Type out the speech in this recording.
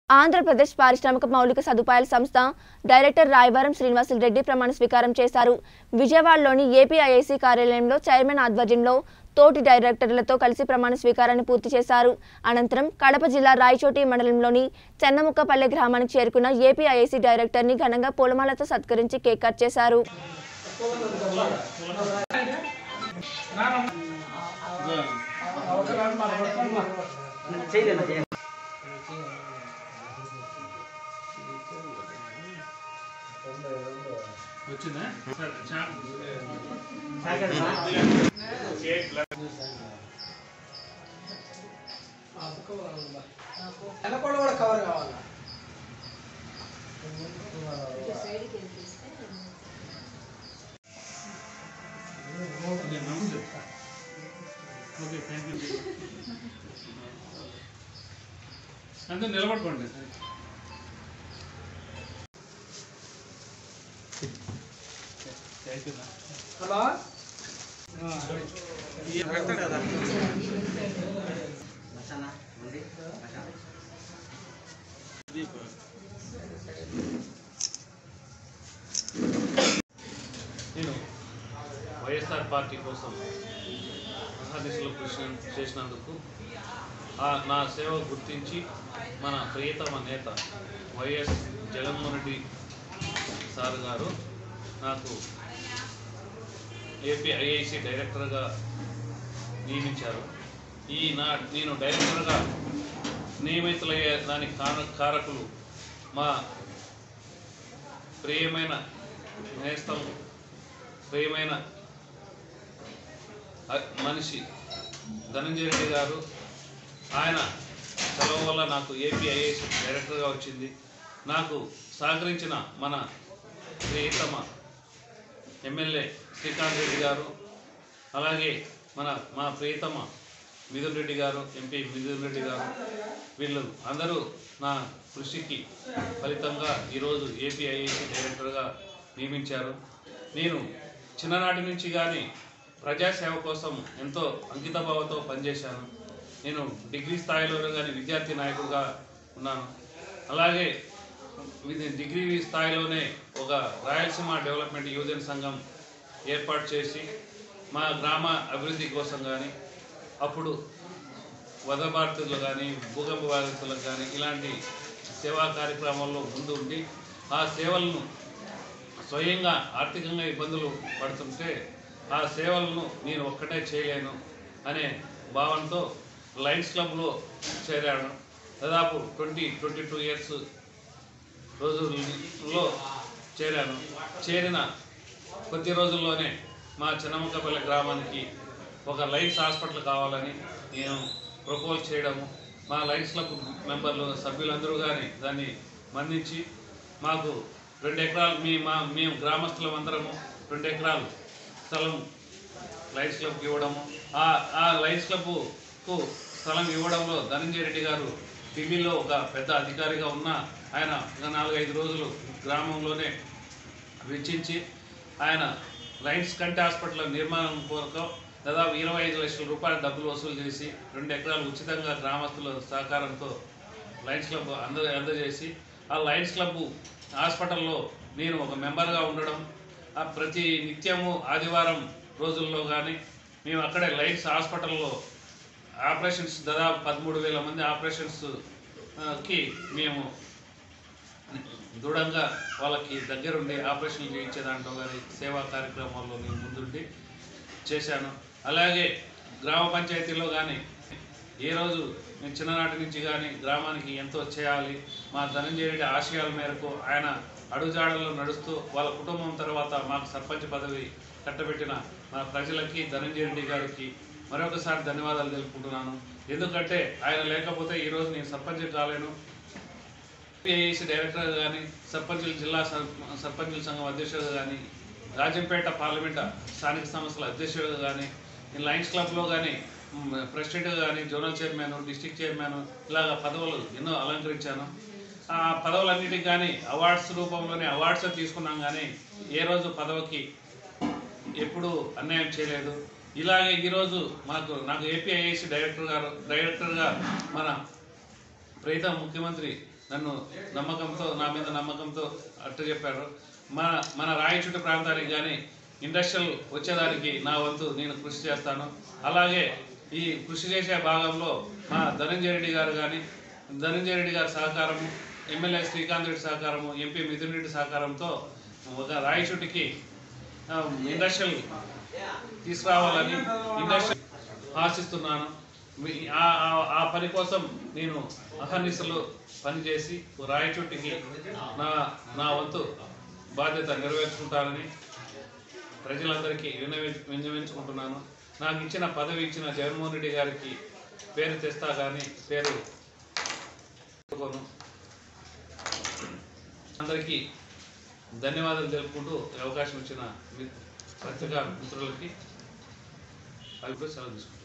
ఆంధ్రప్రదేశ్ పారిశ్రామిక మౌలిక సదుపాయాల సంస్థ డైరెక్టర్ రాయవరం శ్రీనివాసులు రెడ్డి ప్రమాణ స్వీకారం చేశారు విజయవాడలోని ఏపీఐఐసి కార్యాలయంలో చైర్మన్ ఆధ్వర్యంలో తోటి డైరెక్టర్లతో కలిసి ప్రమాణ స్వీకారాన్ని పూర్తి చేశారు అనంతరం కడప జిల్లా రాయచోటి మండలంలోని చెన్నముక్కపల్లె గ్రామానికి చేరుకున్న ఏపీఐఐసి డైరెక్టర్ని ఘనంగా పూలమాలతో సత్కరించి కేక్ కట్ చేశారు వచ్చిందా సరే, చా- వెనకోడ కూడా కవర్ కావాలి నేను నమ్ముదు. ఓకే థ్యాంక్ యూ అందరూ నిలబడుకోండి థ్యాంక్ యూ హలో నేను వైఎస్ఆర్ పార్టీ కోసం అహర్నిశలు కృషి చేసినందుకు ఆ నా సేవ గుర్తించి మన ప్రియతమ నేత వైఎస్ జగన్మోహన్ రెడ్డి సార్ గారు నాకు ఏపీ ఐఐసి డైరెక్టర్గా నియమించారు ఈ నా నేను డైరెక్టర్గా నియమితులయ్యే దానికి కార కారకులు మా ప్రియమైన నేస్తం ప్రియమైన అ- మనిషి ధనంజయ రెడ్డి గారు ఆయన చలవ వల్ల నాకు ఏపీఐఏఎస్ డైరెక్టర్గా వచ్చింది నాకు సహకరించిన మన ప్రియతమ ఎమ్మెల్యే శ్రీకాంత్ రెడ్డి గారు అలాగే మన మా ప్రియతమ మిథున్ రెడ్డి గారు ఎంపీ మిథున్ రెడ్డి గారు వీళ్ళు అందరూ నా కృషికి ఫలితంగా ఈరోజు ఏపీఐఏసీ డైరెక్టర్గా నియమించారు నేను చిన్ననాటి నుంచి కానీ ప్రజాసేవ కోసం ఎంతో అంకితభావంతో పనిచేశాను నేను డిగ్రీ స్థాయిలో కానీ విద్యార్థి నాయకుడిగా ఉన్నాను అలాగే ఇది డిగ్రీ స్థాయిలోనే ఒక రాయలసీమ డెవలప్మెంట్ యువజన సంఘం ఏర్పాటు చేసి మా గ్రామ అభివృద్ధి కోసం కానీ అప్పుడు వద బాధితులు కానీ భూకంప బాధితులకు కానీ ఇలాంటి సేవా కార్యక్రమాల్లో ముందు ఉండి ఆ సేవలను స్వయంగా ఆర్థికంగా ఇబ్బందులు పడుతుంటే ఆ సేవలను నేను ఒక్కటే చేయలేను అనే భావంతో లయన్స్ క్లబ్లో చేరాను దాదాపు ట్వంటీ ట్వంటీ టూ ఇయర్స్ రోజుల్లో చేరాను చేరిన కొద్ది రోజుల్లోనే మా చిన్నముక్కపల్లి గ్రామానికి ఒక లైన్స్ హాస్పిటల్ కావాలని నేను ప్రపోజ్ చేయడము మా లైన్స్ క్లబ్ మెంబర్లు సభ్యులందరూ కానీ దాన్ని మన్నించి మాకు రెండు ఎకరాలు మీ మా మేము గ్రామస్తులం అందరము రెండు ఎకరాలు స్థలం లయన్స్ క్లబ్కి ఇవ్వడము ఆ ఆ లయన్స్ క్లబ్కు స్థలం ఇవ్వడంలో ధనంజయ రెడ్డి గారు ఢిల్లీలో ఒక పెద్ద అధికారిగా ఉన్న ఆయన ఒక నాలుగైదు రోజులు గ్రామంలోనే వెచ్చించి ఆయన లయన్స్ కంటి హాస్పిటల్ నిర్మాణం కొరకు దాదాపు ఇరవై ఐదు లక్షల రూపాయల డబ్బులు వసూలు చేసి రెండు ఎకరాలు ఉచితంగా గ్రామస్తుల సహకారంతో లయన్స్ క్లబ్ అంద అందజేసి ఆ లయన్స్ క్లబ్ హాస్పిటల్లో నేను ఒక మెంబర్గా ఉండడం ఆ ప్రతి నిత్యము ఆదివారం రోజుల్లో కానీ మేము అక్కడే లయన్స్ హాస్పిటల్లో ఆపరేషన్స్ దాదాపు పదమూడు వేల మంది ఆపరేషన్స్ ఆ, కి మేము దృఢంగా వాళ్ళకి దగ్గరుండి ఆపరేషన్లు చేయించే దాంట్లో కానీ సేవా కార్యక్రమాల్లో నేను ముందుండి చేశాను అలాగే గ్రామ పంచాయతీలో కానీ ఏ రోజు నేను చిన్ననాటి నుంచి కానీ గ్రామానికి ఎంతో చేయాలి మా ధనంజయ రెడ్డి ఆశయాల మేరకు ఆయన అడుగుజాడల్లో నడుస్తూ వాళ్ళ కుటుంబం తర్వాత మాకు సర్పంచ్ పదవి కట్టబెట్టిన మన ప్రజలకి ధనంజయ రెడ్డి గారికి మరొకసారి ధన్యవాదాలు తెలుపుకుంటున్నాను ఎందుకంటే ఆయన లేకపోతే ఈరోజు నేను సర్పంచ్ కాలేను పిఐసి డైరెక్టర్ కానీ సర్పంచుల జిల్లా సర్- సర్పంచుల సంఘం అధ్యక్షుడు కానీ రాజంపేట పార్లమెంట్ స్థానిక సంస్థల అధ్యక్షుడు కానీ నేను లయన్స్ క్లబ్లో కానీ ప్రెసిడెంట్ కానీ జోనల్ చైర్మన్ డిస్టిక్ చైర్మన్ ఇలాగ పదవులు ఎన్నో అలంకరించాను ఆ పదవులన్నిటికి కానీ అవార్డ్స్ రూపంలోనే అవార్డ్స్ తీసుకున్నాం కానీ ఏ రోజు పదవికి ఎప్పుడూ అన్యాయం చేయలేదు ఇలాగే ఈరోజు మాకు నాకు ఏపీఐఏసి డైరెక్టర్ గారు డైరెక్టర్గా మన ప్రీతం ముఖ్యమంత్రి నన్ను నమ్మకంతో నా మీద నమ్మకంతో అట్టు చెప్పారు మన మన రాయచుట్టు ప్రాంతానికి కానీ ఇండస్ట్రియల్ వచ్చేదానికి నా వంతు నేను కృషి చేస్తాను అలాగే ఈ కృషి చేసే భాగంలో మా ధనంజయ రెడ్డి గారు కానీ ధనంజయ రెడ్డి గారి సహకారము ఎమ్మెల్యే శ్రీకాంత్ రెడ్డి సహకారము ఎంపీ మిథున్ రెడ్డి సహకారంతో ఒక రాయచుట్టుకి ఆ, ఇండస్ట్రియల్ తీసుకురావాలని ఇండస్ట్రియల్ ఆశిస్తున్నాను మీ- ఆ- ఆ- ఆ పని కోసం నేను అహర్నిశలు పనిచేసి రాయచోటికి నా నా వంతు బాధ్యత నెరవేర్చుకుంటానని ప్రజలందరికీ విన్నవి విన్నవించుకుంటున్నాను నాకు ఇచ్చిన పదవి ఇచ్చిన జగన్మోహన్ రెడ్డి గారికి పేరు తెస్తా కానీ పేరు చెప్పుకోను. అందరికీ ధన్యవాదాలు తెలుపుకుంటూ ఈ అవకాశం ఇచ్చిన మీ పత్రికా మిత్రులకి అవి కూడా సెలవు తీసుకుంటాను